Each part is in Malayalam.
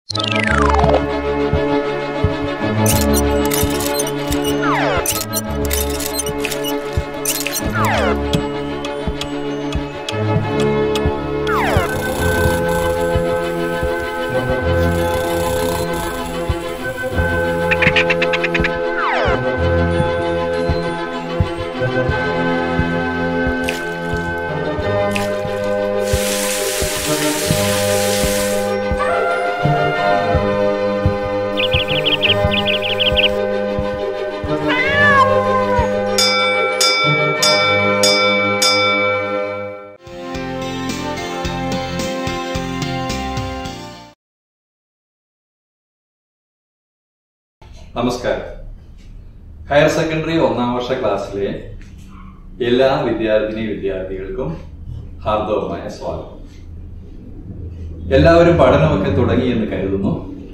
നമസ്കാരം ഹയർ സെക്കൻഡറി ഒന്നാം വർഷ ക്ലാസ്സിലെ എല്ലാ വിദ്യാർത്ഥിനി വിദ്യാർത്ഥികൾക്കും ഹാർദവമായ സ്വാഗതം എല്ലാവരും പഠനമൊക്കെ തുടങ്ങി എന്ന് കരുതുന്നു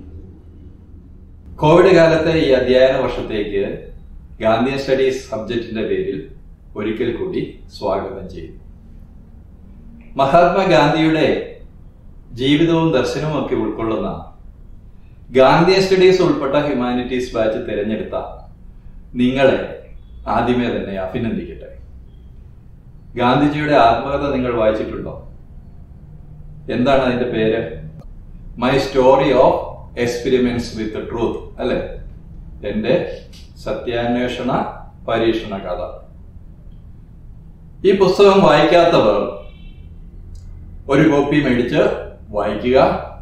കോവിഡ് കാലത്തെ ഈ അധ്യയന വർഷത്തേക്ക് ഗാന്ധി സ്റ്റഡീസ് സബ്ജക്റ്റിന്റെ പേരിൽ ഒരിക്കൽ കൂടി സ്വാഗതം ചെയ്യുന്നു മഹാത്മാഗാന്ധിയുടെ ജീവിതവും ദർശനവും ഒക്കെ ഉൾക്കൊള്ളുന്ന ഗാന്ധി സ്റ്റഡീസ് ഉൾപ്പെട്ട ഹ്യൂമാനിറ്റീസ് ബാച്ച് തിരഞ്ഞെടുത്ത നിങ്ങളെ ആദ്യമേ തന്നെ അഭിനന്ദിക്കട്ടെ ഗാന്ധിജിയുടെ ആത്മകഥ നിങ്ങൾ വായിച്ചിട്ടുണ്ടോ എന്താണ് അതിന്റെ പേര് my story of experiments with truth അല്ലെ എന്റെ സത്യാന്വേഷണ പരീക്ഷണ കഥ ഈ പുസ്തകം വായിക്കാത്തവർ ഒരു കോപ്പി മേടിച്ച് വായിക്കുക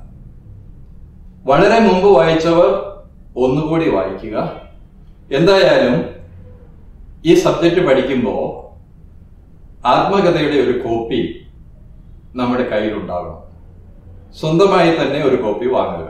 വളരെ മുമ്പ് വായിച്ചവർ ഒന്നുകൂടി വായിക്കുക എന്തായാലും ഈ സബ്ജക്റ്റ് പഠിക്കുമ്പോൾ ആത്മകഥയുടെ ഒരു കോപ്പി നമ്മുടെ കയ്യിലുണ്ടാകണം സ്വന്തമായി തന്നെ ഒരു കോപ്പി വാങ്ങുക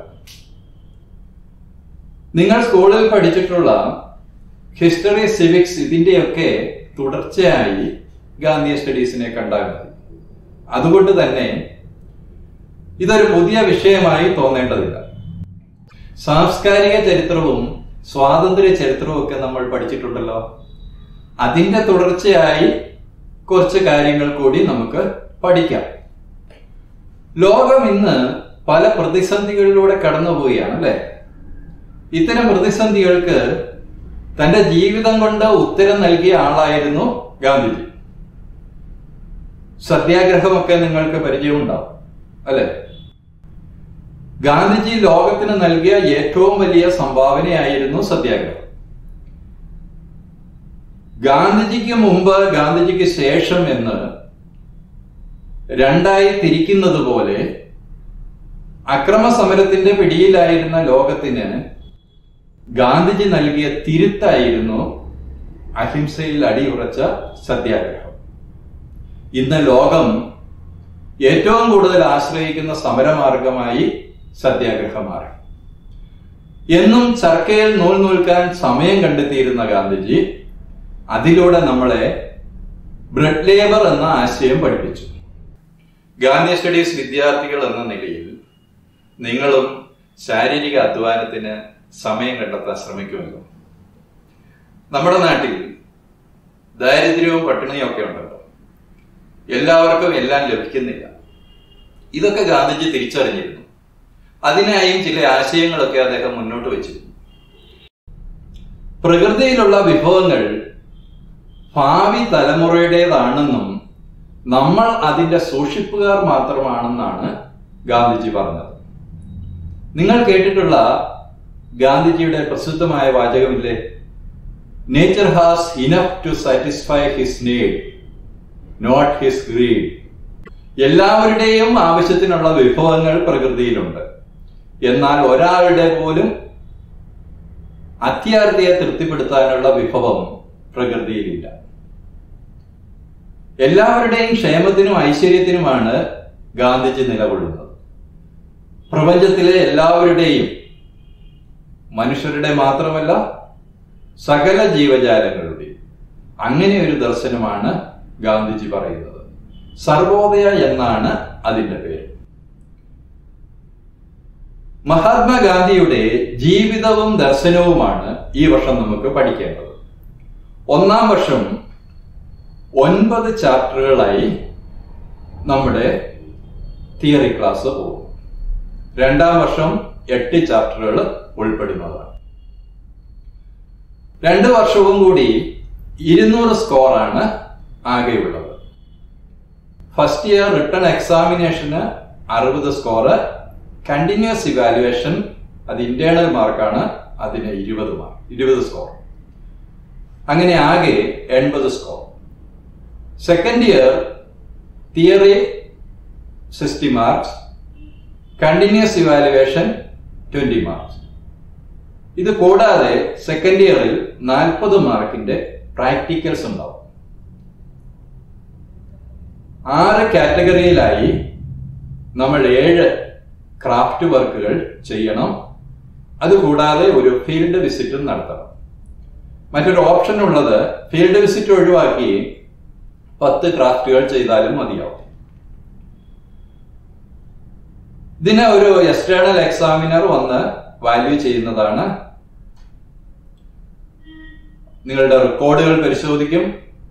നിങ്ങൾ സ്കൂളിൽ പഠിച്ചിട്ടുള്ള ഹിസ്റ്ററി സിവിക്സ് ഇതിന്റെയൊക്കെ തുടർച്ചയായി ഗാന്ധി സ്റ്റഡീസിനെ കണ്ടാൽ മതി അതുകൊണ്ട് തന്നെ ഇതൊരു പുതിയ വിഷയമായി തോന്നേണ്ടതില്ല സാംസ്കാരിക ചരിത്രവും സ്വാതന്ത്ര്യ ചരിത്രവും ഒക്കെ നമ്മൾ പഠിച്ചിട്ടുണ്ടല്ലോ അതിന്റെ തുടർച്ചയായി കുറച്ച് കാര്യങ്ങൾ കൂടി നമുക്ക് പഠിക്കാം ലോകം ഇന്ന് പല പ്രതിസന്ധികളിലൂടെ കടന്നുപോവുകയാണ് അല്ലെ ഇത്തരം പ്രതിസന്ധികൾക്ക് തന്റെ ജീവിതം കൊണ്ട് ഉത്തരം നൽകിയ ആളായിരുന്നു ഗാന്ധിജി സത്യാഗ്രഹമൊക്കെ നിങ്ങൾക്ക് പരിചയമുണ്ടാവും അല്ലെ ഗാന്ധിജി ലോകത്തിന് നൽകിയ ഏറ്റവും വലിയ സംഭാവനയായിരുന്നു സത്യാഗ്രഹം ഗാന്ധിജിക്ക് മുമ്പ് ഗാന്ധിജിക്ക് ശേഷം എന്ന് രണ്ടായി തിരിക്കുന്നത് പോലെ അക്രമ സമരത്തിന്റെ പിടിയിലായിരുന്ന ലോകത്തിന് ഗാന്ധിജി നൽകിയ തിരുത്തായിരുന്നു അഹിംസയിൽ അടിയുറച്ച സത്യാഗ്രഹം ഇന്ന് ലോകം ഏറ്റവും കൂടുതൽ ആശ്രയിക്കുന്ന സമരമാർഗമായി സത്യാഗ്രഹം മാറി എന്നും ചർക്കയിൽ നൂൽ നൂൽക്കാൻ സമയം കണ്ടെത്തിയിരുന്ന ഗാന്ധിജി അതിലൂടെ നമ്മളെ ബ്ലഡ് ലേബർ എന്ന ആശയം പഠിപ്പിച്ചു ഗാന്ധി സ്റ്റഡീസ് വിദ്യാർത്ഥികൾ എന്ന നിലയിൽ നിങ്ങളും ശാരീരിക അധ്വാനത്തിന് സമയം കണ്ടെത്താൻ ശ്രമിക്കുമല്ലോ നമ്മുടെ നാട്ടിൽ ദാരിദ്ര്യവും പട്ടിണിയും ഒക്കെ ഉണ്ടല്ലോ എല്ലാവർക്കും എല്ലാം ലഭിക്കുന്നില്ല ഇതൊക്കെ ഗാന്ധിജി തിരിച്ചറിഞ്ഞിരുന്നു അതിനായും ചില ആശയങ്ങളൊക്കെ അദ്ദേഹം മുന്നോട്ട് വെച്ചിരുന്നു പ്രകൃതിയിലുള്ള വിഭവങ്ങൾ ഭാവി തലമുറയുടേതാണെന്നും നമ്മൾ അതിന്റെ സൂക്ഷിപ്പുകാർ മാത്രമാണെന്നാണ് ഗാന്ധിജി പറഞ്ഞത് നിങ്ങൾ കേട്ടിട്ടുള്ള ഗാന്ധിജിയുടെ പ്രസിദ്ധമായ വാചകമില്ലേ nature has enough to satisfy his need not his greed എല്ലാവരുടെയും ആവശ്യത്തിനുള്ള വിഭവങ്ങൾ പ്രകൃതിയിലുണ്ട് എന്നാൽ ഒരാളുടെ പോലും അത്യാർത്ഥിയെ തൃപ്തിപ്പെടുത്താനുള്ള വിഭവം പ്രകൃതിയിലില്ല എല്ലാവരുടെയും ക്ഷേമത്തിനും ഐശ്വര്യത്തിനുമാണ് ഗാന്ധിജി നിലകൊള്ളുന്നത് പ്രപഞ്ചത്തിലെ എല്ലാവരുടെയും മനുഷ്യരുടെ മാത്രമല്ല സകല ജീവജാലങ്ങളുടെയും അങ്ങനെ ഒരു ദർശനമാണ് ഗാന്ധിജി പറയുന്നത് സർവോദയ എന്നാണ് അതിന്റെ പേര് മഹാത്മാഗാന്ധിയുടെ ജീവിതവും ദർശനവുമാണ് ഈ വർഷം നമുക്ക് പഠിക്കേണ്ടത് ഒന്നാം വർഷം ഒൻപത് ചാപ്റ്ററുകളായി നമ്മുടെ തിയറി ക്ലാസ് പോകും രണ്ടാം വർഷം എട്ട് ചാപ്റ്ററുകൾ ഉൾപ്പെടുന്നതാണ് രണ്ട് വർഷവും കൂടി ഇരുന്നൂറ് സ്കോറാണ് ആകെയുള്ളത് ഫസ്റ്റ് ഇയർ റിട്ടേൺ എക്സാമിനേഷന് അറുപത് സ്കോറ് കണ്ടിന്യൂസ് ഇവാലുവേഷൻ അത് ഇന്റേണൽ മാർക്കാണ് അതിന് ഇരുപത് മാർക്ക് ഇരുപത് സ്കോർ അങ്ങനെ ആകെ എൺപത് score second year theory sixty marks continuous evaluation twenty marks ഇത് കൂടാതെ സെക്കൻഡ് ഇയറിൽ നാൽപ്പത് മാർക്കിന്റെ പ്രാക്ടിക്കൽസ് ഉണ്ടാവും ആറ് കാറ്റഗറിയിലായി നമ്മൾ ഏഴ് ക്രാഫ്റ്റ് വർക്കുകൾ ചെയ്യണം അതുകൂടാതെ ഒരു ഫീൽഡ് വിസിറ്റും നടത്തണം മറ്റൊരു ഓപ്ഷൻ ഉള്ളത് ഫീൽഡ് വിസിറ്റ് ഒഴിവാക്കി പത്ത് ക്രാഫ്റ്റുകൾ ചെയ്താലും മതിയാവും ഇതിന് ഒരു എക്സ്റ്റേണൽ എക്സാമിനർ വന്ന് വാല്യൂ ചെയ്യുന്നതാണ് നിങ്ങളുടെ റെക്കോർഡുകൾ പരിശോധിക്കും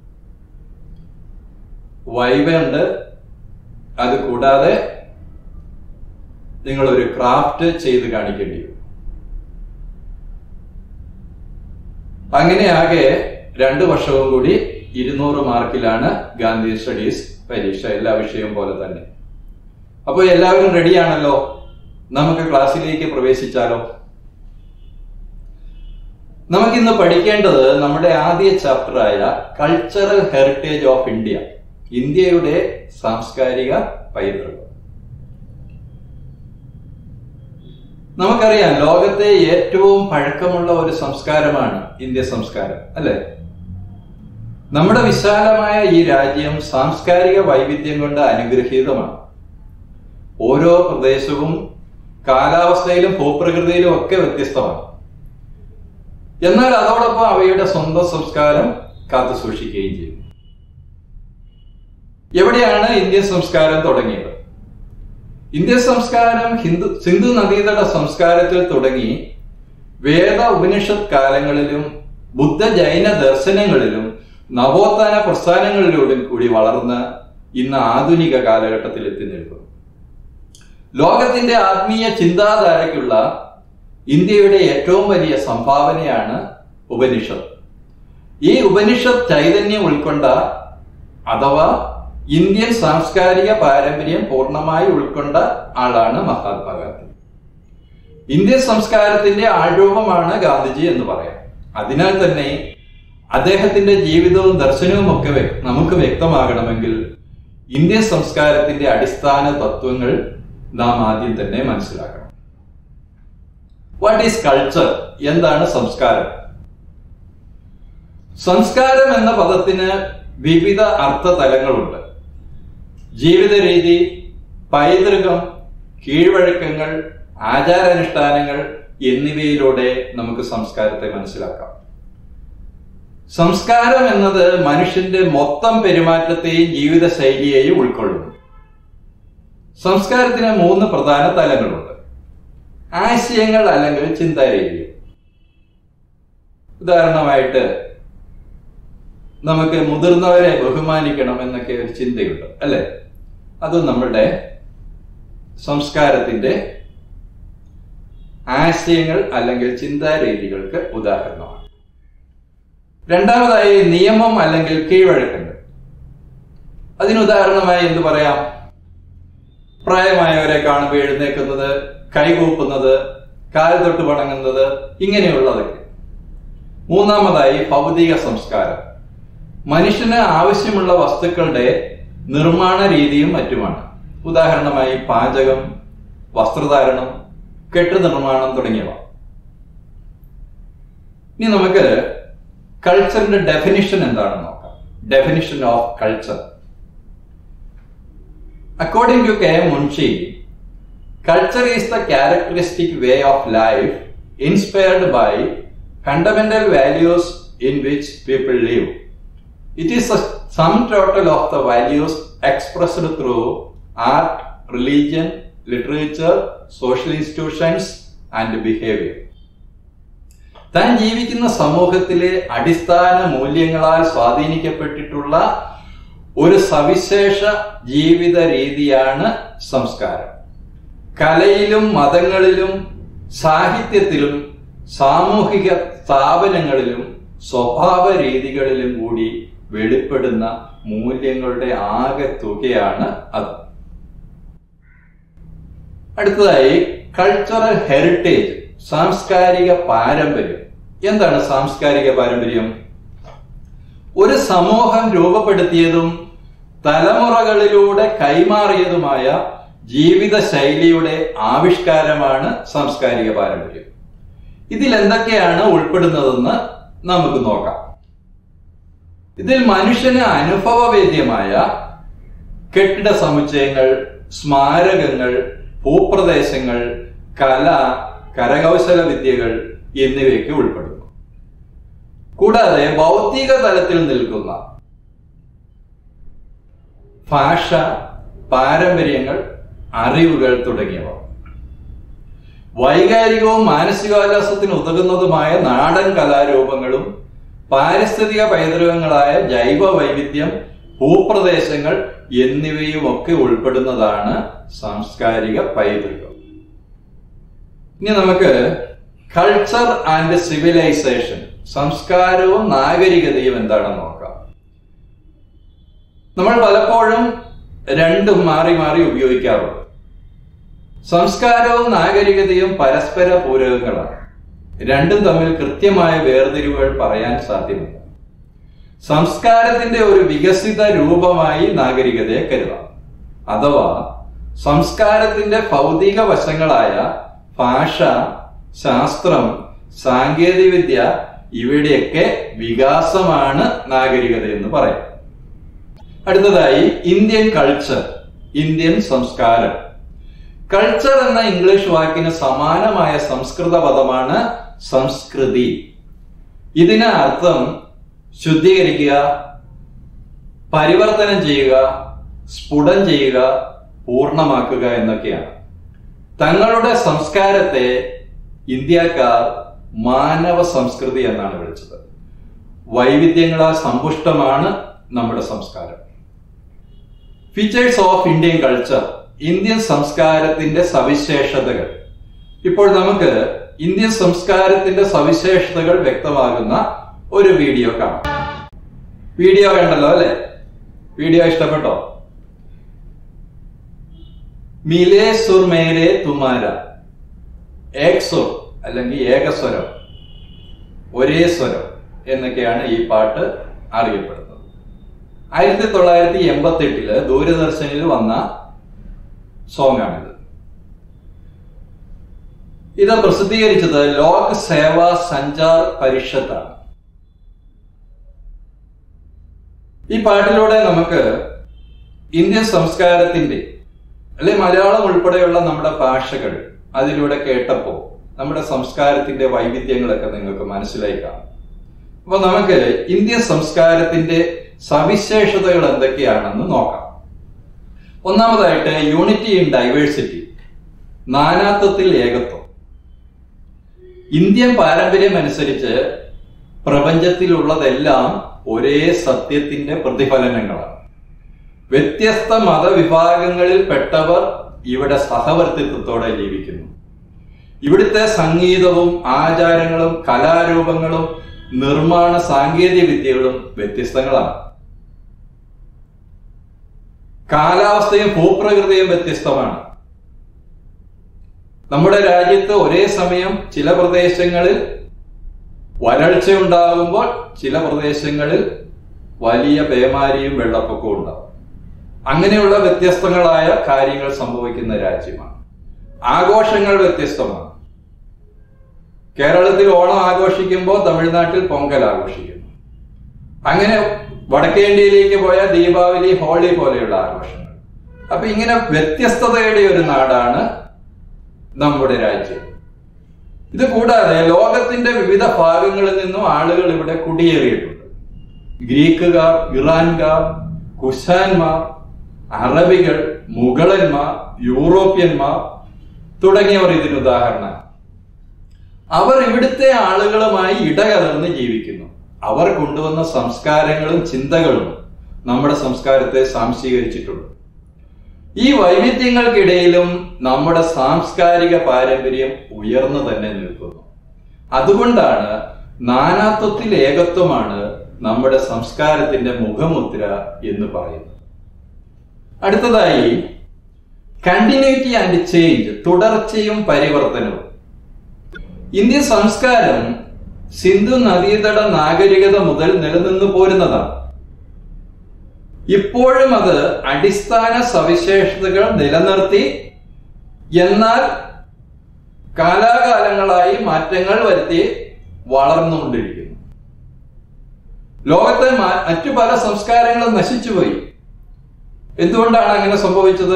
വൈവ ഉണ്ട് അത് കൂടാതെ നിങ്ങൾ ഒരു ക്രാഫ്റ്റ് ചെയ്ത് കാണിക്കേണ്ടി വരും അങ്ങനെ ആകെ രണ്ടു വർഷവും കൂടി ഇരുന്നൂറ് മാർക്കിലാണ് ഗാന്ധി സ്റ്റഡീസ് പരീക്ഷ എല്ലാ വിഷയവും പോലെ തന്നെ അപ്പോൾ എല്ലാവരും റെഡിയാണല്ലോ നമുക്ക് ക്ലാസ്സിലേക്ക് പ്രവേശിച്ചാലോ നമുക്കിന്ന് പഠിക്കേണ്ടത് നമ്മുടെ ആദ്യ ചാപ്റ്ററായ കൾച്ചറൽ ഹെറിറ്റേജ് ഓഫ് ഇന്ത്യ ഇന്ത്യയുടെ സാംസ്കാരിക പൈതൃകം നമുക്കറിയാം ലോകത്തെ ഏറ്റവും പഴക്കമുള്ള ഒരു സംസ്കാരമാണ് ഇന്ത്യ സംസ്കാരം അല്ലെ നമ്മുടെ വിശാലമായ ഈ രാജ്യം സാംസ്കാരിക വൈവിധ്യം കൊണ്ട് അനുഗ്രഹീതമാണ് ഓരോ പ്രദേശവും കാലാവസ്ഥയിലും ഭൂപ്രകൃതിയിലും ഒക്കെ വ്യത്യസ്തമാണ് എന്നാൽ അതോടൊപ്പം അവയുടെ സ്വന്തം സംസ്കാരം കാത്തു സൂക്ഷിക്കുകയും ചെയ്യും എവിടെയാണ് ഇന്ത്യൻ സംസ്കാരം തുടങ്ങിയത് ഇന്ത്യൻ സംസ്കാരം ഹിന്ദു സിന്ധു നദീതട സംസ്കാരത്തിൽ തുടങ്ങി വേദ ഉപനിഷത്ത് കാലങ്ങളിലും ബുദ്ധ ജൈന ദർശനങ്ങളിലും നവോത്ഥാന പ്രസ്ഥാനങ്ങളിലൂടെ കൂടി വളർന്ന് ഇന്ന് ആധുനിക കാലഘട്ടത്തിൽ എത്തി നിൽക്കുന്നു ലോകത്തിന്റെ ആത്മീയ ചിന്താധാരയ്ക്കുള്ള ഇന്ത്യയുടെ ഏറ്റവും വലിയ സംഭാവനയാണ് ഉപനിഷത്ത് ഈ ഉപനിഷത്ത് ചൈതന്യം ഉൾക്കൊണ്ട അഥവാ ഇന്ത്യൻ സാംസ്കാരിക പാരമ്പര്യം പൂർണ്ണമായി ഉൾക്കൊണ്ട ആളാണ് മഹാത്മാഗാന്ധി ഇന്ത്യൻ സംസ്കാരത്തിന്റെ ആൾരൂപമാണ് ഗാന്ധിജി എന്ന് പറയാം അതിനാൽ തന്നെ അദ്ദേഹത്തിന്റെ ജീവിതവും ദർശനവും ഒക്കെ വ്യ- നമുക്ക് വ്യക്തമാകണമെങ്കിൽ ഇന്ത്യൻ സംസ്കാരത്തിന്റെ അടിസ്ഥാന തത്വങ്ങൾ നാം ആദ്യം തന്നെ മനസ്സിലാക്കണം വാട്ട് ഈസ് കൾച്ചർ എന്താണ് സംസ്കാരം സംസ്കാരം എന്ന പദത്തിന് വിവിധ അർത്ഥതലങ്ങളുണ്ട് ജീവിത രീതി പൈതൃകം കീഴ്വഴക്കങ്ങൾ ആചാരാനുഷ്ഠാനങ്ങൾ എന്നിവയിലൂടെ നമുക്ക് സംസ്കാരത്തെ മനസ്സിലാക്കാം സംസ്കാരം എന്നത് മനുഷ്യന്റെ മൊത്തം പെരുമാറ്റത്തെയും ജീവിത ശൈലിയെയും ഉൾക്കൊള്ളുന്നു സംസ്കാരത്തിന് മൂന്ന് പ്രധാന തലങ്ങളുണ്ട് ആശയങ്ങൾ അല്ലെങ്കിൽ ചിന്താരീതി ഉദാഹരണമായിട്ട് നമുക്ക് മുതിർന്നവരെ ബഹുമാനിക്കണം എന്നൊക്കെ ഒരു ചിന്തയുണ്ട് അല്ലെ അത് നമ്മുടെ സംസ്കാരത്തിന്റെ ആശയങ്ങൾ അല്ലെങ്കിൽ ചിന്താരീതികൾക്ക് ഉദാഹരണമാണ് രണ്ടാമതായി നിയമം അല്ലെങ്കിൽ കീഴ്വഴക്കങ്ങൾ അതിന് ഉദാഹരണമായി എന്ത് പറയാം പ്രായമായവരെ കാണുമ്പോൾ എഴുന്നേക്കുന്നത് കൈകൂപ്പുന്നത് കാൽ തൊട്ട് വണങ്ങുന്നത് ഇങ്ങനെയുള്ളതൊക്കെ മൂന്നാമതായി ഭൗതിക സംസ്കാരം മനുഷ്യന് ആവശ്യമുള്ള വസ്തുക്കളുടെ നിർമ്മാണ രീതിയും മറ്റുമാണ് ഉദാഹരണമായി പാചകം വസ്ത്രധാരണം കെട്ടുനിർമ്മാണം തുടങ്ങിയവ ഇനി നമുക്ക് കൾച്ചറിന്റെ ഡെഫിനിഷൻ എന്താണെന്ന് നോക്കാം definition of culture according to K M Munshi culture is the characteristic way of life inspired by fundamental values in which people live. It is a sum total of the values expressed through art, religion, literature, social institutions and behavior. താൻ ജീവിക്കുന്ന സമൂഹത്തിലെ അടിസ്ഥാന മൂല്യങ്ങളാൽ സ്വാധീനിക്കപ്പെട്ടിട്ടുള്ള ഒരു സവിശേഷ ജീവിത രീതിയാണ് സംസ്കാരം കലയിലും മതങ്ങളിലും സാഹിത്യത്തിലും സാമൂഹിക സ്ഥാപനങ്ങളിലും സ്വഭാവ രീതികളിലും കൂടി വെളിപ്പെടുന്ന മൂല്യങ്ങളുടെ ആകെ തുകയാണ് അത് അടുത്തതായി കൾച്ചറൽ ഹെറിറ്റേജ് സാംസ്കാരിക പാരമ്പര്യം എന്താണ് സാംസ്കാരിക പാരമ്പര്യം ഒരു സമൂഹം രൂപപ്പെടുത്തിയതും തലമുറകളിലൂടെ കൈമാറിയതുമായ ജീവിത ശൈലിയുടെ ആവിഷ്കാരമാണ് സാംസ്കാരിക പാരമ്പര്യം ഇതിൽ എന്തൊക്കെയാണ് ഉൾപ്പെടുന്നതെന്ന് നമുക്ക് നോക്കാം ഇതിൽ മനുഷ്യന് അനുഭവവേദ്യമായ കെട്ടിട സമുച്ചയങ്ങൾ സ്മാരകങ്ങൾ ഭൂപ്രദേശങ്ങൾ കല കരകൗശല വിദ്യകൾ എന്നിവയൊക്കെ ഉൾപ്പെടുന്നു കൂടാതെ ഭൗതിക തലത്തിൽ നിൽക്കുന്ന ഭാഷ പാരമ്പര്യങ്ങൾ അറിവുകൾ തുടങ്ങിയവ വൈകാരികവും മാനസികോല്ലാസത്തിന് ഉതകുന്നതുമായ നാടൻ കലാരൂപങ്ങളും പാരിസ്ഥിതിക പൈതൃകങ്ങളായ ജൈവ വൈവിധ്യം ഭൂപ്രദേശങ്ങൾ എന്നിവയും ഒക്കെ ഉൾപ്പെടുന്നതാണ് സാംസ്കാരിക പൈതൃകം ഇനി നമുക്ക് കൾച്ചർ ആൻഡ് സിവിലൈസേഷൻ സംസ്കാരവും നാഗരികതയും എന്താണെന്ന് നോക്കാം നമ്മൾ പലപ്പോഴും രണ്ടും മാറി മാറി ഉപയോഗിക്കാറുണ്ട് സംസ്കാരവും നാഗരികതയും പരസ്പര പൂരകങ്ങളാണ് രണ്ടും തമ്മിൽ കൃത്യമായ വേർതിരിവുകൾ പറയാൻ സാധ്യമല്ല സംസ്കാരത്തിന്റെ ഒരു വികസിത രൂപമായി നാഗരികതയെ കരുതാം അഥവാ സംസ്കാരത്തിന്റെ ഭൗതിക വശങ്ങളായ ഭാഷ ശാസ്ത്രം സാങ്കേതികവിദ്യ ഇവയുടെയൊക്കെ വികാസമാണ് നാഗരികത എന്ന് പറയാം അടുത്തതായി ഇന്ത്യൻ കൾച്ചർ ഇന്ത്യൻ സംസ്കാരം കൾച്ചർ എന്ന ഇംഗ്ലീഷ് വാക്കിന് സമാനമായ സംസ്കൃത പദമാണ് സംസ്കൃതി ഇതിന് അർത്ഥം ശുദ്ധീകരിക്കുക പരിവർത്തനം ചെയ്യുക സ്ഫുടം ചെയ്യുക പൂർണ്ണമാക്കുക എന്നൊക്കെയാണ് തങ്ങളുടെ സംസ്കാരത്തെ ഇന്ത്യക്കാർ മാനവ സംസ്കൃതി എന്നാണ് വിളിച്ചത് വൈവിധ്യങ്ങളാൽ സമ്പുഷ്ടമാണ് നമ്മുടെ സംസ്കാരം features of Indian culture Indian സംസ്കാരത്തിന്റെ സവിശേഷതകൾ ഇപ്പോൾ നമുക്ക് ഇന്ത്യൻ സംസ്കാരത്തിന്റെ സവിശേഷതകൾ വ്യക്തമാകുന്ന ഒരു വീഡിയോ കാണാം വീഡിയോ കണ്ടല്ലോ അല്ലെ വീഡിയോ ഇഷ്ടപ്പെട്ടോ മിലേ സുർ മേരെ തുമാര ഏക് സുർ അല്ലെങ്കിൽ ഏകസ്വരം ഒരേ സ്വരം എന്നൊക്കെയാണ് ഈ പാട്ട് അറിയപ്പെടുന്നത് ആയിരത്തി തൊള്ളായിരത്തി എൺപത്തി എട്ടില് ദൂരദർശനിൽ വന്ന സോങ് ആണിത് ഇത് പ്രസിദ്ധീകരിച്ചത് ലോക് സേവാ സഞ്ചാർ പരിഷത്താണ് ഈ പാട്ടിലൂടെ നമുക്ക് ഇന്ത്യൻ സംസ്കാരത്തിന്റെ അല്ലെ മലയാളം ഉൾപ്പെടെയുള്ള നമ്മുടെ ഭാഷകൾ അതിലൂടെ കേട്ടപ്പോൾ നമ്മുടെ സംസ്കാരത്തിന്റെ വൈവിധ്യങ്ങളൊക്കെ നിങ്ങൾക്ക് മനസ്സിലായി കാണും അപ്പൊ നമുക്ക് ഇന്ത്യൻ സംസ്കാരത്തിന്റെ സവിശേഷതകൾ എന്തൊക്കെയാണെന്ന് നോക്കാം ഒന്നാമതായിട്ട് യൂണിറ്റി ഇൻ ഡൈവേഴ്സിറ്റി നാനാത്വത്തിൽ ഏകത്വം ഇന്ത്യൻ പാരമ്പര്യം അനുസരിച്ച് പ്രപഞ്ചത്തിലുള്ളതെല്ലാം ഒരേ സത്യത്തിന്റെ പ്രതിഫലനങ്ങളാണ് വ്യത്യസ്ത മതവിഭാഗങ്ങളിൽ പെട്ടവർ ഇവിടെ സഹവർത്തിത്വത്തോടെ ജീവിക്കുന്നു ഇവിടുത്തെ സംഗീതവും ആചാരങ്ങളും കലാരൂപങ്ങളും നിർമ്മാണ സാങ്കേതിക വിദ്യകളും വ്യത്യസ്തങ്ങളാണ് കാലാവസ്ഥയും ഭൂപ്രകൃതിയും വ്യത്യസ്തമാണ് നമ്മുടെ രാജ്യത്ത് ഒരേ സമയം ചില പ്രദേശങ്ങളിൽ വരൾച്ച ഉണ്ടാകുമ്പോൾ ചില പ്രദേശങ്ങളിൽ വലിയ പേമാരിയും വെള്ളപ്പൊക്കവും ഉണ്ടാവും അങ്ങനെയുള്ള വ്യത്യസ്തങ്ങളായ കാര്യങ്ങൾ സംഭവിക്കുന്ന രാജ്യമാണ് ആഘോഷങ്ങൾ വ്യത്യസ്തമാണ് കേരളത്തിൽ ഓണം ആഘോഷിക്കുമ്പോൾ തമിഴ്നാട്ടിൽ പൊങ്കൽ ആഘോഷിക്കുന്നു അങ്ങനെ വടക്കേ ഇന്ത്യയിലേക്ക് പോയ ദീപാവലി ഹോളി പോലെയുള്ള ആഘോഷങ്ങൾ അപ്പൊ ഇങ്ങനെ വ്യത്യസ്തതയുടെ ഒരു നാടാണ് നമ്മുടെ രാജ്യം ഇത് കൂടാതെ ലോകത്തിന്റെ വിവിധ ഭാഗങ്ങളിൽ നിന്നും ആളുകൾ ഇവിടെ കുടിയേറിയിട്ടുണ്ട് ഗ്രീക്കുകാർ ഇറാൻകാർ കുശാൻമാർ അറബികൾ മുഗളന്മാർ യൂറോപ്യന്മാർ തുടങ്ങിയവർ ഇതിന് ഉദാഹരണമാണ് അവർ ഇവിടുത്തെ ആളുകളുമായി ഇടകലർന്ന് ജീവിക്കുന്നു അവർ കൊണ്ടുവന്ന സംസ്കാരങ്ങളും ചിന്തകളും നമ്മുടെ സംസ്കാരത്തെ സാംശീകരിച്ചിട്ടുണ്ട് ഈ വൈവിധ്യങ്ങൾക്കിടയിലും നമ്മുടെ സാംസ്കാരിക പാരമ്പര്യം ഉയർന്നു തന്നെ നിൽക്കുന്നു അതുകൊണ്ടാണ് നാനാത്വത്തിൽ ഏകത്വമാണ് നമ്മുടെ സംസ്കാരത്തിന്റെ മുഖമുദ്ര എന്ന് പറയുന്നത് അടുത്തതായി കണ്ടിന്യൂറ്റി ആൻഡ് ചേഞ്ച് തുടർച്ചയും പരിവർത്തനവും ഇന്ത്യൻ സംസ്കാരം സിന്ധു നദീതട നാഗരികത മുതൽ നിലനിന്നു പോരുന്നതാണ് ഇപ്പോഴും അത് അടിസ്ഥാന സവിശേഷതകൾ നിലനിർത്തി എന്നാൽ കാലാകാലങ്ങളായി മാറ്റങ്ങൾ വരുത്തി വളർന്നുകൊണ്ടിരിക്കുന്നു ലോകത്തെ മറ്റു പല സംസ്കാരങ്ങളും നശിച്ചുപോയി എന്തുകൊണ്ടാണ് അങ്ങനെ സംഭവിച്ചത്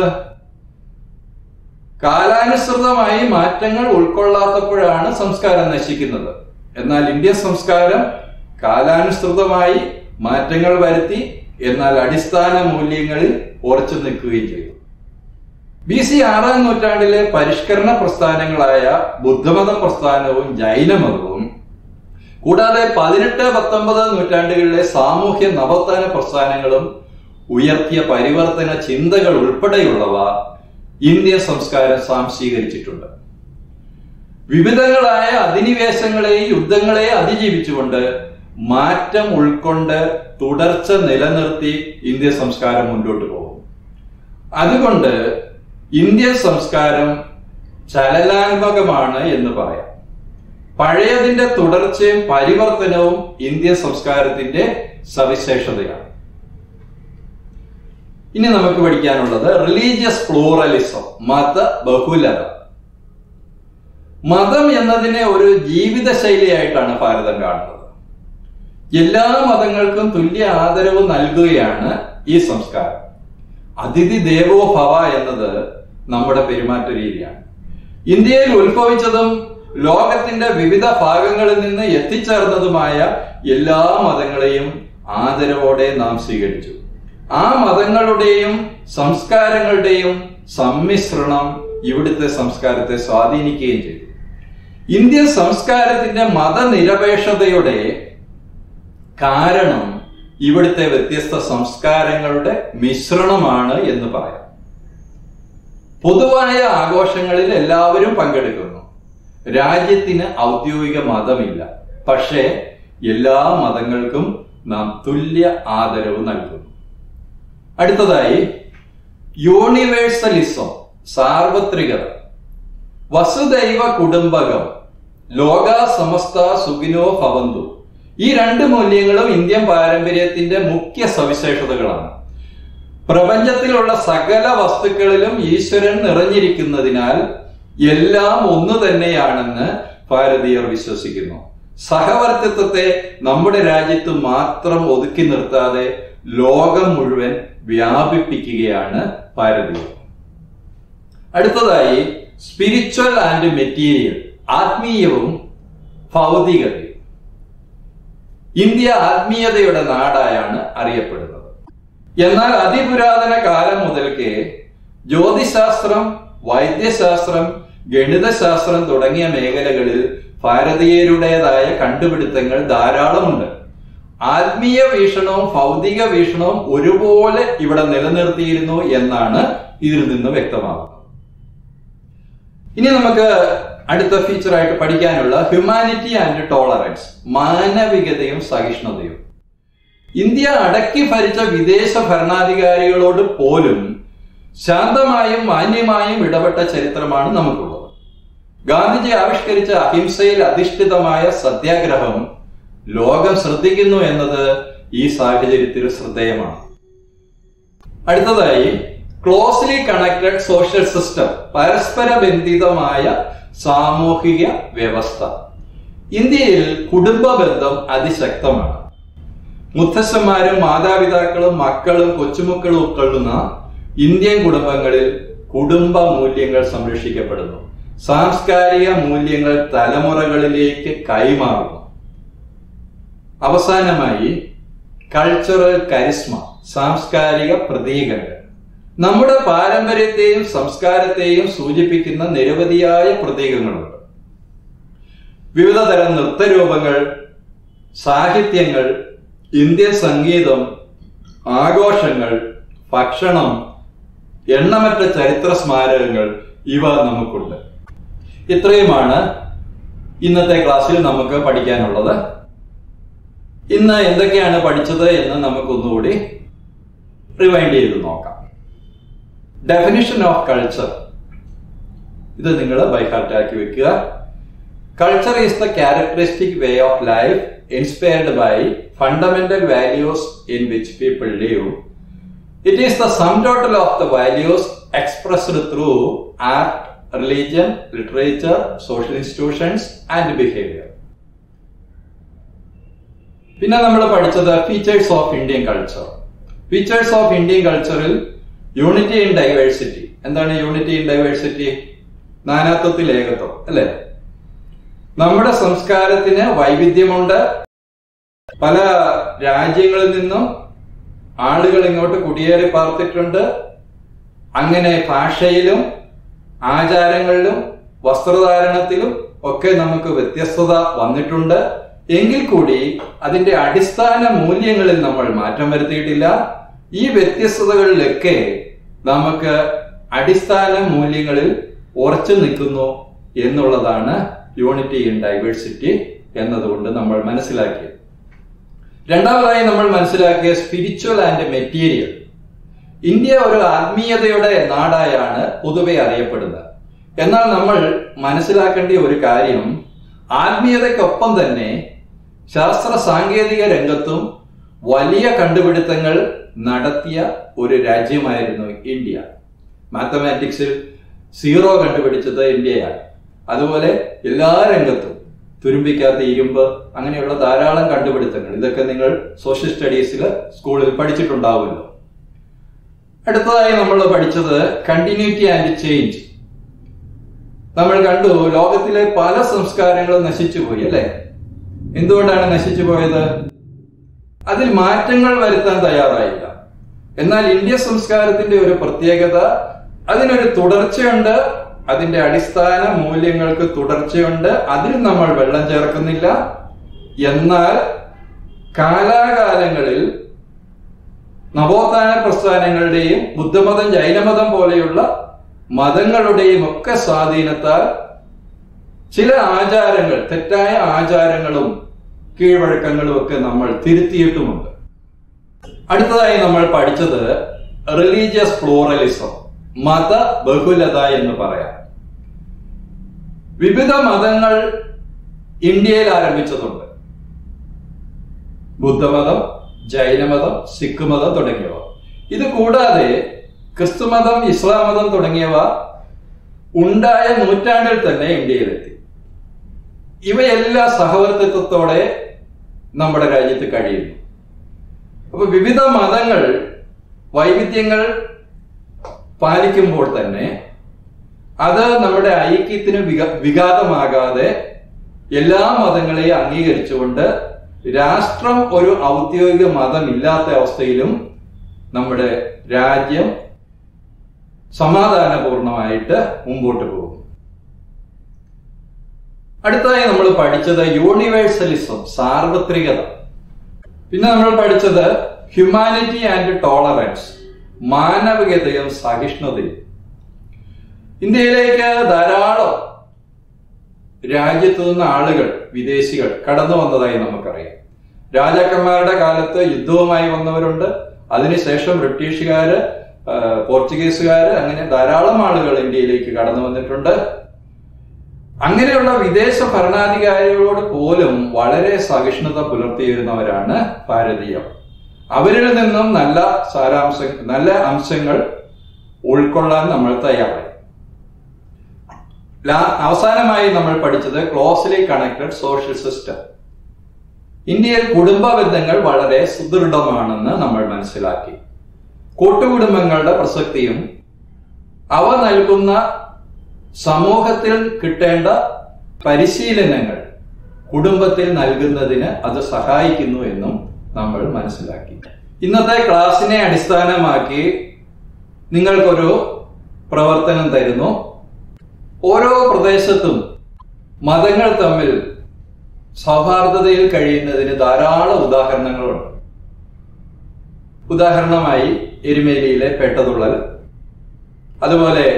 കാലാനുസൃതമായി മാറ്റങ്ങൾ ഉൾക്കൊള്ളാത്തപ്പോഴാണ് സംസ്കാരം നശിക്കുന്നത് എന്നാൽ ഇന്ത്യൻ സംസ്കാരം കാലാനുസൃതമായി മാറ്റങ്ങൾ വരുത്തി എന്നാൽ അടിസ്ഥാന മൂല്യങ്ങളിൽ ഉറച്ചു നിൽക്കുകയും ചെയ്തു ബി സി ആറാം നൂറ്റാണ്ടിലെ പരിഷ്കരണ പ്രസ്ഥാനങ്ങളായ ബുദ്ധമത പ്രസ്ഥാനവും ജൈനമതവും കൂടാതെ പതിനെട്ട് പത്തൊമ്പത് നൂറ്റാണ്ടുകളിലെ സാമൂഹ്യ നവോത്ഥാന പ്രസ്ഥാനങ്ങളും ഉയർത്തിയ പരിവർത്തന ചിന്തകൾ ഉൾപ്പെടെയുള്ളവ ഇന്ത്യൻ സംസ്കാരം സ്വാംശീകരിച്ചിട്ടുണ്ട് വിവിധങ്ങളായ അധിനിവേശങ്ങളെയും യുദ്ധങ്ങളെയും അതിജീവിച്ചുകൊണ്ട് മാറ്റം ഉൾക്കൊണ്ട് തുടർച്ച നിലനിർത്തി ഇന്ത്യൻ സംസ്കാരം മുന്നോട്ട് പോകും അതുകൊണ്ട് ഇന്ത്യൻ സംസ്കാരം ചലനാത്മകമാണ് എന്ന് പറയാം പഴയതിന്റെ തുടർച്ചയും പരിവർത്തനവും ഇന്ത്യൻ സംസ്കാരത്തിന്റെ സവിശേഷതയാണ് ഇനി നമുക്ക് പഠിക്കാനുള്ളത് റിലീജിയസ് പ്ലൂറലിസം മത ബഹുലത മതം എന്നതിനെ ഒരു ജീവിത ശൈലിയായിട്ടാണ് ഭാരതം കാണുന്നത് എല്ലാ മതങ്ങൾക്കും തുല്യ ആദരവ് നൽകുകയാണ് ഈ സംസ്കാരം അതിഥി ദേവോ ഭവ എന്നത് നമ്മുടെ പെരുമാറ്റ രീതിയാണ് ഇന്ത്യയിൽ ഉത്ഭവിച്ചതും ലോകത്തിന്റെ വിവിധ ഭാഗങ്ങളിൽ നിന്ന് എത്തിച്ചേർന്നതുമായ എല്ലാ മതങ്ങളെയും ആദരവോടെ നാം സ്വീകരിച്ചു ആ മതങ്ങളുടെയും സംസ്കാരങ്ങളുടെയും സമ്മിശ്രണം ഇവിടുത്തെ സംസ്കാരത്തെ സ്വാധീനിക്കുകയും ചെയ്തു ഇന്ത്യൻ സംസ്കാരത്തിന്റെ മതനിരപേക്ഷതയുടെ കാരണം ഇവിടുത്തെ വ്യത്യസ്ത സംസ്കാരങ്ങളുടെ മിശ്രണമാണ് എന്ന് പറയാം പൊതുവായ ആഘോഷങ്ങളിൽ എല്ലാവരും പങ്കെടുക്കുന്നു രാജ്യത്തിന് ഔദ്യോഗിക മതമില്ല പക്ഷേ എല്ലാ മതങ്ങൾക്കും നാം തുല്യ ആദരവ് നൽകുന്നു അടുത്തതായി യൂണിവേഴ്സലിസം സാർവത്രികത വസുദൈവ കുടുംബകം ലോക സമസ്ത സുഖിനോ ഭവന്തു ഈ രണ്ട് മൂല്യങ്ങളും ഇന്ത്യൻ പാരമ്പര്യത്തിന്റെ മുഖ്യ സവിശേഷതകളാണ് പ്രപഞ്ചത്തിലുള്ള സകല വസ്തുക്കളിലും ഈശ്വരൻ നിറഞ്ഞിരിക്കുന്നതിനാൽ എല്ലാം ഒന്നു തന്നെയാണെന്ന് ഭാരതീയർ വിശ്വസിക്കുന്നു സഹവർത്തിത്വത്തെ നമ്മുടെ രാജ്യത്ത് മാത്രം ഒതുക്കി നിർത്താതെ ലോകം മുഴുവൻ വ്യാപിപ്പിക്കുകയാണ് ഭാരതീയർ അടുത്തതായി സ്പിരിച്വൽ ആൻഡ് മെറ്റീരിയൽ ആത്മീയവും ഭൗതികതയും ഇന്ത്യ ആത്മീയതയുടെ നാടായാണ് അറിയപ്പെടുന്നത് എന്നാൽ അതിപുരാതന കാലം മുതൽക്കേ ജ്യോതിശാസ്ത്രം വൈദ്യശാസ്ത്രം ഗണിതശാസ്ത്രം തുടങ്ങിയ മേഖലകളിൽ ഭാരതീയരുടേതായ കണ്ടുപിടുത്തങ്ങൾ ധാരാളമുണ്ട് ആത്മീയ വീക്ഷണവും ഭൗതിക വീക്ഷണവും ഒരുപോലെ ഇവിടെ നിലനിർത്തിയിരുന്നു എന്നാണ് ഇതിൽ നിന്ന് വ്യക്തമാകുന്നത് ഇനി നമുക്ക് അടുത്ത ഫീച്ചറായിട്ട് പഠിക്കാനുള്ള ഹ്യൂമാനിറ്റി ആൻഡ് ടോളറൻസ് മാനവികതയും സഹിഷ്ണുതയും ഇന്ത്യ അടക്കി ഭരിച്ച വിദേശ ഭരണാധികാരികളോട് പോലും ശാന്തമായും മാന്യമായും ഇടപെട്ട ചരിത്രമാണ് നമുക്കുള്ളത് ഗാന്ധിജി ആവിഷ്കരിച്ച അഹിംസയിൽ അധിഷ്ഠിതമായ സത്യാഗ്രഹം ലോകം ശ്രദ്ധിക്കുന്നു എന്നത് ഈ സാഹചര്യത്തിൽ ശ്രദ്ധേയമാണ് അടുത്തതായി ക്ലോസ്ലി കണക്റ്റഡ് സോഷ്യൽ സിസ്റ്റം പരസ്പര ബന്ധിതമായ സാമൂഹിക വ്യവസ്ഥ ഇന്ത്യയിൽ കുടുംബ ബന്ധം അതിശക്തമാണ് മുത്തശ്ശന്മാരും മാതാപിതാക്കളും മക്കളും കൊച്ചുമക്കളും ഉൾക്കൊള്ളുന്ന ഇന്ത്യൻ കുടുംബങ്ങളിൽ കുടുംബ മൂല്യങ്ങൾ സംരക്ഷിക്കപ്പെടുന്നു സാംസ്കാരിക മൂല്യങ്ങൾ തലമുറകളിലേക്ക് കൈമാറുന്നു അവസാനമായി കൾച്ചറൽ കരിസ്മ സാംസ്കാരിക പ്രതീകങ്ങൾ നമ്മുടെ പാരമ്പര്യത്തെയും സംസ്കാരത്തെയും സൂചിപ്പിക്കുന്ന നിരവധിയായ പ്രതീകങ്ങളുണ്ട് വിവിധ തരം നൃത്തരൂപങ്ങൾ സാഹിത്യങ്ങൾ ഇന്ത്യൻ സംഗീതം ആഘോഷങ്ങൾ ഭക്ഷണം എണ്ണമറ്റ ചരിത്ര സ്മാരകങ്ങൾ ഇവ നമുക്കുണ്ട് ഇത്രയുമാണ് ഇന്നത്തെ ക്ലാസ്സിൽ നമുക്ക് പഠിക്കാനുള്ളത് ഇന്ന് എന്തൊക്കെയാണ് പഠിച്ചത് എന്ന് നമുക്കൊന്നുകൂടി റിവൈൻഡ് ചെയ്ത് നോക്കാം ഡെഫിനിഷൻ ഓഫ് കൾച്ചർ ഇത് നിങ്ങൾ ബൈഹാർട്ടാക്കി വെക്കുക culture is the characteristic way of life inspired by fundamental values in which people live it is the sum total of the values expressed through art religion literature social institutions and behaviour പിന്നെ നമ്മൾ പഠിച്ചത് features of Indian culture features of Indian കൾച്ചറിൽ യൂണിറ്റി ഇൻ ഡൈവേഴ്സിറ്റി എന്താണ് യൂണിറ്റി ഇൻ ഡൈവേഴ്സിറ്റി നാനാത്വത്തിൽ ഏകത്വം അല്ലെ നമ്മുടെ സംസ്കാരത്തിന് വൈവിധ്യമുണ്ട് പല രാജ്യങ്ങളിൽ നിന്നും ആളുകൾ ഇങ്ങോട്ട് കുടിയേറി പാർത്തിട്ടുണ്ട് അങ്ങനെ ഭാഷയിലും ആചാരങ്ങളിലും വസ്ത്രധാരണത്തിലും ഒക്കെ നമുക്ക് വ്യത്യസ്തത വന്നിട്ടുണ്ട് എങ്കിൽ കൂടി അതിന്റെ അടിസ്ഥാന മൂല്യങ്ങളിൽ നമ്മൾ മാറ്റം വരുത്തിയിട്ടില്ല ഈ വ്യത്യസ്തതകളിലൊക്കെ നമുക്ക് അടിസ്ഥാന മൂല്യങ്ങളിൽ ഉറച്ചു നിൽക്കുന്നു എന്നുള്ളതാണ് യൂണിറ്റി ഇൻ ഡൈവേഴ്സിറ്റി എന്നതുകൊണ്ട് നമ്മൾ മനസ്സിലാക്കിയത് രണ്ടാമതായി നമ്മൾ മനസ്സിലാക്കിയ സ്പിരിച്വൽ ആൻഡ് മെറ്റീരിയൽ ഇന്ത്യ ഒരു ആത്മീയതയുടെ നാടായാണ് പൊതുവെ അറിയപ്പെടുന്നത് എന്നാൽ നമ്മൾ മനസ്സിലാക്കേണ്ട ഒരു കാര്യം ആത്മീയതയ്ക്കൊപ്പം തന്നെ ശാസ്ത്ര സാങ്കേതിക രംഗത്തും വലിയ കണ്ടുപിടുത്തങ്ങൾ നടത്തിയ ഒരു രാജ്യമായിരുന്നു ഇന്ത്യ മാത്തമാറ്റിക്സിൽ സീറോ കണ്ടുപിടിച്ചത് ഇന്ത്യയാണ് അതുപോലെ എല്ലാ രംഗത്തും തുരുമ്പിക്കാത്ത ഇരുമ്പ് അങ്ങനെയുള്ള ധാരാളം കണ്ടുപിടുത്തങ്ങൾ ഇതൊക്കെ നിങ്ങൾ സോഷ്യൽ സ്റ്റഡീസിൽ സ്കൂളിൽ പഠിച്ചിട്ടുണ്ടാവുമല്ലോ അടുത്തതായി നമ്മൾ പഠിച്ചത് കണ്ടിന്യൂറ്റി ആൻഡ് ചേഞ്ച് നമ്മൾ കണ്ടു ലോകത്തിലെ പല സംസ്കാരങ്ങളും നശിച്ചു പോയി അല്ലെ എന്തുകൊണ്ടാണ് നശിച്ചു പോയത് അതിൽ മാറ്റങ്ങൾ വരുത്താൻ തയ്യാറായില്ല എന്നാൽ ഇന്ത്യ സംസ്കാരത്തിന്റെ ഒരു പ്രത്യേകത അതിനൊരു തുടർച്ചയുണ്ട് അതിന്റെ അടിസ്ഥാന മൂല്യങ്ങൾക്ക് തുടർച്ചയുണ്ട് അതിൽ നമ്മൾ വെള്ളം ചേർക്കുന്നില്ല എന്നാൽ കാലാകാലങ്ങളിൽ നവോത്ഥാന പ്രസ്ഥാനങ്ങളുടെയും ബുദ്ധമതം ജൈനമതം പോലെയുള്ള മതങ്ങളുടെയും ഒക്കെ സ്വാധീനത്താൽ ചില ആചാരങ്ങൾ തെറ്റായ ആചാരങ്ങളും കീഴ്വഴക്കങ്ങളും ഒക്കെ നമ്മൾ തിരുത്തിയിട്ടുമുണ്ട് അടുത്തതായി നമ്മൾ പഠിച്ചത് റിലീജിയസ് പ്ലൂറലിസം മത ബഹുലത എന്ന് പറയാം വിവിധ മതങ്ങൾ ഇന്ത്യയിൽ ആരംഭിച്ചതുണ്ട് ബുദ്ധമതം ജൈനമതം സിഖ് മതം തുടങ്ങിയവ ഇത് കൂടാതെ ക്രിസ്തുമതം ഇസ്ലാം മതം തുടങ്ങിയവ ഉണ്ടായ നൂറ്റാണ്ടിൽ തന്നെ ഇന്ത്യയിലെത്തി ഇവയെല്ലാം സഹവർത്തിത്വത്തോടെ നമ്മുടെ രാജ്യത്ത് കഴിയുന്നു അപ്പൊ വിവിധ മതങ്ങൾ വൈവിധ്യങ്ങൾ പാലിക്കുമ്പോൾ തന്നെ അത് നമ്മുടെ ഐക്യത്തിന് വിക വിഘാതമാകാതെ എല്ലാ മതങ്ങളെയും അംഗീകരിച്ചുകൊണ്ട് രാഷ്ട്രം ഒരു ഔദ്യോഗിക മതമില്ലാത്ത അവസ്ഥയിലും നമ്മുടെ രാജ്യം സമാധാനപൂർണമായിട്ട് മുമ്പോട്ട് പോകും അടുത്തതായി നമ്മൾ പഠിച്ചത് യൂണിവേഴ്സലിസം സാർവത്രികത പിന്നെ നമ്മൾ പഠിച്ചത് ഹ്യൂമാനിറ്റി ആൻഡ് ടോളറൻസ് മാനവികതയും സഹിഷ്ണുതയും ഇന്ത്യയിലേക്ക് ധാരാളം രാജ്യത്തു നിന്ന് ആളുകൾ വിദേശികൾ കടന്നു വന്നതായി നമുക്കറിയാം രാജാക്കന്മാരുടെ കാലത്ത് യുദ്ധവുമായി വന്നവരുണ്ട് അതിനുശേഷം ബ്രിട്ടീഷുകാര് പോർച്ചുഗീസുകാര് അങ്ങനെ ധാരാളം ആളുകൾ ഇന്ത്യയിലേക്ക് കടന്നു വന്നിട്ടുണ്ട് അങ്ങനെയുള്ള വിദേശ ഭരണാധികാരികളോട് പോലും വളരെ സഹിഷ്ണുത പുലർത്തിയിരുന്നവരാണ് ഭാരതീയർ അവരിൽ നിന്നും നല്ല സാരാംശ നല്ല അംശങ്ങൾ ഉൾക്കൊള്ളാൻ നമ്മൾ തയ്യാറായി അവസാനമായി നമ്മൾ പഠിച്ചത് ക്ലോസ്ലി കണക്റ്റഡ് സോഷ്യൽ സിസ്റ്റം ഇന്ത്യയിൽ കുടുംബ ബന്ധങ്ങൾ വളരെ സുദൃഢമാണെന്ന് നമ്മൾ മനസ്സിലാക്കി കൂട്ടുകുടുംബങ്ങളുടെ പ്രസക്തിയും അവ നൽകുന്ന സമൂഹത്തിൽ കിട്ടേണ്ട പരിശീലനങ്ങൾ കുടുംബത്തിൽ നൽകുന്നതിന് അത് സഹായിക്കുന്നു എന്നും നമ്മൾ മനസ്സിലാക്കി ഇന്നത്തെ ക്ലാസ്സിനെ അടിസ്ഥാനമാക്കി നിങ്ങൾക്കൊരു പ്രവർത്തനം തരുന്നു ഓരോ പ്രദേശത്തും മതങ്ങൾ തമ്മിൽ സൗഹാർദ്ദതയിൽ കഴിയുന്നതിന് ധാരാളം ഉദാഹരണങ്ങളുണ്ട് ഉദാഹരണമായി എരുമേലിയിലെ പേട്ടതുള്ളൽ അതുപോലെ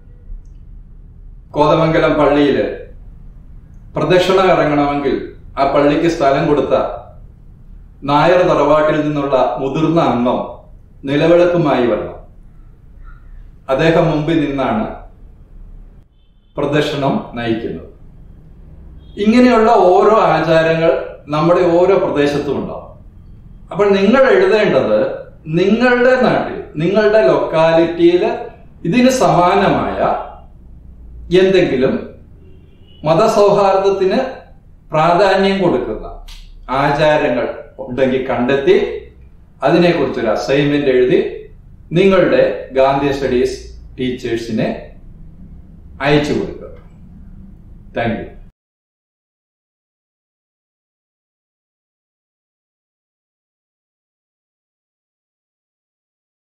കോതമംഗലം പള്ളിയിൽ പ്രദക്ഷിണം ഇറങ്ങണമെങ്കിൽ ആ പള്ളിക്ക് സ്ഥലം കൊടുത്ത നായർ തറവാട്ടിൽ നിന്നുള്ള മുതിർന്ന അംഗം നിലവിളക്കുമായി വരണം അദ്ദേഹം മുമ്പിൽ നിന്നാണ് പ്രദക്ഷിണം നയിക്കുന്നത് ഇങ്ങനെയുള്ള ഓരോ ആചാരങ്ങൾ നമ്മുടെ ഓരോ പ്രദേശത്തും ഉണ്ടാവും അപ്പോൾ നിങ്ങൾ എഴുതേണ്ടത് നിങ്ങളുടെ നാട്ടിൽ നിങ്ങളുടെ ലൊക്കാലിറ്റിയിൽ ഇതിന് സമാനമായ എന്തെങ്കിലും മതസൗഹാർദ്ദത്തിന് പ്രാധാന്യം കൊടുക്കുന്ന ആചാരങ്ങൾ ഉണ്ടെങ്കിൽ കണ്ടെത്തി അതിനെക്കുറിച്ചൊരു അസൈൻമെന്റ് എഴുതി നിങ്ങളുടെ ഗാന്ധി സ്റ്റഡീസ് ടീച്ചേഴ്സിനെ അയച്ചു കൊടുക്കുക താങ്ക് യു